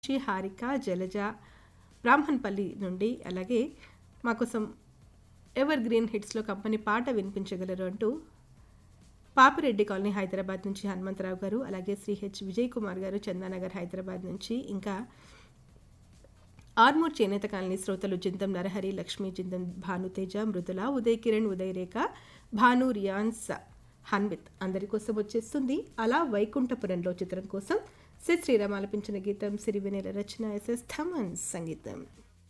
నుంచి హారిక జలజ బ్రాహ్మణపల్లి నుండి అలాగే మా కోసం ఎవర్ గ్రీన్ హిట్స్లో కంపెనీ పాట వినిపించగలరు అంటూ పాపిరెడ్డి కాలనీ హైదరాబాద్ నుంచి హనుమంతరావు గారు అలాగే శ్రీ హెచ్ విజయ్ కుమార్ గారు చందానగర్ హైదరాబాద్ నుంచి ఇంకా ఆర్మూర్ చేనేత కాలనీ శ్రోతలు జిందం నరహరి లక్ష్మీ జిందం భానుతేజ మృదుల ఉదయ్ కిరణ్ ఉదయ్ రేఖ భాను రియాన్స్ హన్విత్ అందరి కోసం వచ్చేస్తుంది అలా వైకుంఠపురంలో చిత్రం కోసం సి శ్రీరామ్ ఆలపించిన గీతం సిరివెనెల రచన ఎస్ఎస్ థమన్ సంగీతం